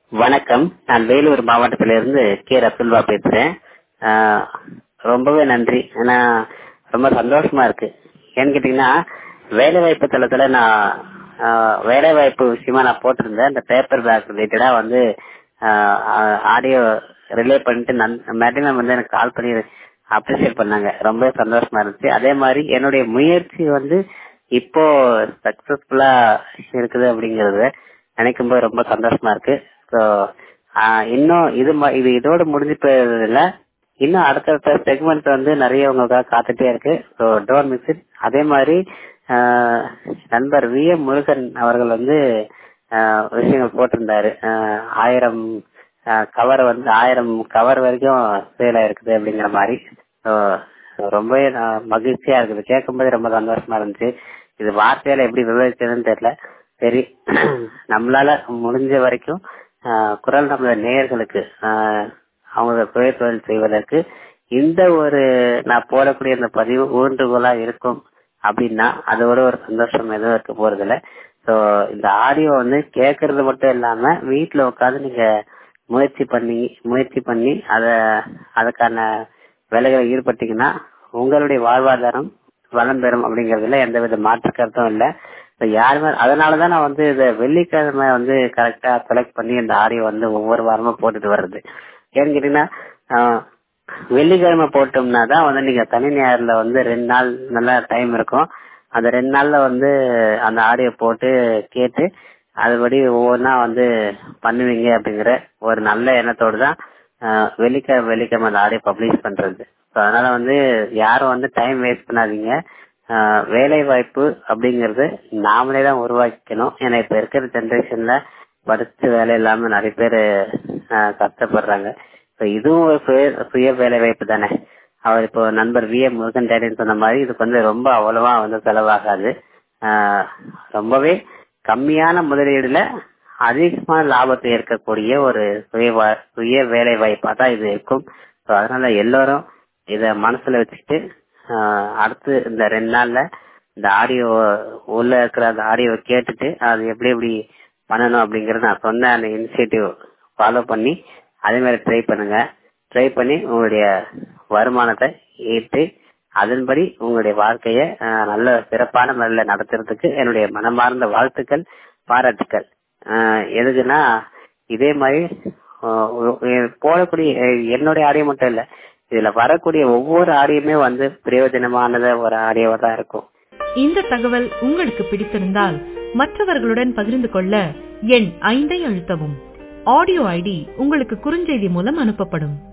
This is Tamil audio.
வணக்கம் நான் வேலூர் மாவட்டத்திலிருந்து கே ரசுல்வா பேசுறேன் ஆஹ் ரொம்பவே நன்றி ஏன்னா ரொம்ப சந்தோஷமா இருக்கு ஏன்னு கேட்டீங்கன்னா வேலை வாய்ப்பு தளத்துல நான் ஆஹ் வேலை வாய்ப்பு விஷயமா நான் போட்டிருந்தேன் இந்த பேப்பர் பேக் ரிலேட்டடா வந்து ஆடியோ ரிலே பண்ணிட்டு மேடம் வந்து எனக்கு கால் பண்ணி அப்ரிசியேட் பண்ணாங்க ரொம்ப சந்தோஷமா இருந்துச்சு அதே மாதிரி என்னுடைய முயற்சி வந்து இப்போ சக்சஸ்ஃபுல்லா இருக்குது அப்படிங்கறது நினைக்கும் போது ரொம்ப சந்தோஷமா இருக்கு ஸோ இன்னும் இது ம- இது இதோட முடிஞ்சு போயிடுறதில்ல இன்னும் அடுத்தடுத்த செக்மெண்ட் வந்து நிறைய உங்களுக்காக காத்துட்டே இருக்கு ஸோ டோன்ட் மிஸ் இட் அதே மாதிரி ஆஹ், நண்பர் வி எம் முருகன் அவர்கள் வந்து ஆஹ், விஷயங்கள் போட்டிருந்தாரு ஆஹ், ஆயிரம் கவர் வந்து ஆயிரம் கவர் வரைக்கும் சேல் ஆயிருக்குது அப்படிங்கிற மாதிரி ஸோ ரொம்பவே நான் மகிழ்ச்சியா இருக்குது கேட்கும்போது ரொம்ப சந்தோஷமா இருந்துச்சு இது வார்த்தையால எப்படி விவரிச்சதுன்னு தெரியல சரி நம்மளால முடிஞ்ச வரைக்கும் ஆஹ், குரல் நமது நேயர்களுக்கு ஆஹ், அவங்க சுய தொழில் செய்வதற்கு இந்த ஒரு நான் போடக்கூடிய இந்த பதிவு ஊன்றுகோலா இருக்கும் அப்படின்னா அதோட ஒரு சந்தோஷம் எதுவும் இருக்க போறது இல்ல சோ இந்த ஆடியோ வந்து கேட்கறது மட்டும் இல்லாம வீட்டுல உட்காந்து நீங்க முயற்சி பண்ணி முயற்சி பண்ணி அத அதுக்கான வேலைகளை ஈடுபட்டீங்கன்னா உங்களுடைய வாழ்வாதாரம் வளம் பெறும் அப்படிங்கறதுல எந்த வித மாற்று கருத்தும் இல்ல இப்ப யாருமே அதனாலதான் நான் வந்து இத வெள்ளிக்கிழமை வந்து கரெக்டா செலக்ட் பண்ணி இந்த ஆடியோ வந்து ஒவ்வொரு வாரமும் போட்டுட்டு வர்றது ஏன்னு கேட்டீங்கன்னா ஆஹ், வெள்ளிக்கிழமை போட்டோம்னா தான் வந்து நீங்க சனி ஞாயிறுல வந்து ரெண்டு நாள் நல்ல டைம் இருக்கும் அந்த ரெண்டு நாள்ல வந்து அந்த ஆடியோ போட்டு கேட்டு அதுபடி ஒவ்வொன்றா வந்து பண்ணுவீங்க அப்படிங்கிற ஒரு நல்ல எண்ணத்தோடு தான் ஆஹ், வெள்ளிக்கிழமை வெள்ளிக்கிழமை அந்த ஆடியோ பப்ளிஷ் பண்றது So, அதனால வந்து யாரும் வந்து டைம் வேஸ்ட் பண்ணாதீங்க ஆஹ், வேலை வாய்ப்பு அப்படிங்கறது நாமளே தான் உருவாக்கிக்கணும் ஏன்னா இப்ப இருக்கிற ஜெனரேஷன்ல படிச்சு வேலை இல்லாம நிறைய பேர் கஷ்டப்படுறாங்க So, இதுவும் ஒரு சுய சுய வேலை வாய்ப்பு தானே அவர் இப்போ நண்பர் வி எம் முருகன் டேடின்னு சொன்ன மாதிரி இதுக்கு வந்து ரொம்ப அவ்வளவா வந்து செலவாகாது ஆஹ், ரொம்பவே கம்மியான முதலீடுல அதிகமான லாபத்தை இருக்கக்கூடிய ஒரு சுய வா- சுய வேலை வாய்ப்பா தான் இது இருக்கும் So, அதனால எல்லாரும் இத மனசுல வச்சுட்டு ஆஹ், அடுத்து இந்த ரெண்டு நாள்ல இந்த ஆடியோ உள்ள இருக்கிற அந்த ஆடியோவை கேட்டுட்டு அது எப்படி எப்படி பண்ணணும் அப்படிங்கறது நான் சொன்ன அந்த இனிஷியேட்டிவ் ஃபாலோ பண்ணி அதே மாதிரி ட்ரை பண்ணுங்க ட்ரை பண்ணி உங்களுடைய வருமானத்தை ஈட்டு அதன்படி உங்களுடைய வாழ்க்கைய ஆஹ், நல்ல சிறப்பான முறையில நடத்துறதுக்கு என்னுடைய மனமார்ந்த வாழ்த்துக்கள் பாராட்டுக்கள் ஆஹ், எதுக்குன்னா இதே மாதிரி ஆஹ், ஒரு- ஒரு போடக்கூடிய அஹ், என்னுடைய ஆடியோ மட்டும் இல்ல இதுல வரக்கூடிய ஒவ்வொரு ஆடியோமே வந்து பிரயோஜனமானத ஒரு ஆடியோவா தான் இருக்கும் இந்த தகவல் உங்களுக்கு பிடித்திருந்தால் மற்றவர்களுடன் பகிர்ந்து கொள்ள எண் ஐந்தை அழுத்தவும் ஆடியோ ஐடி உங்களுக்கு குறுஞ்செய்தி மூலம் அனுப்பப்படும்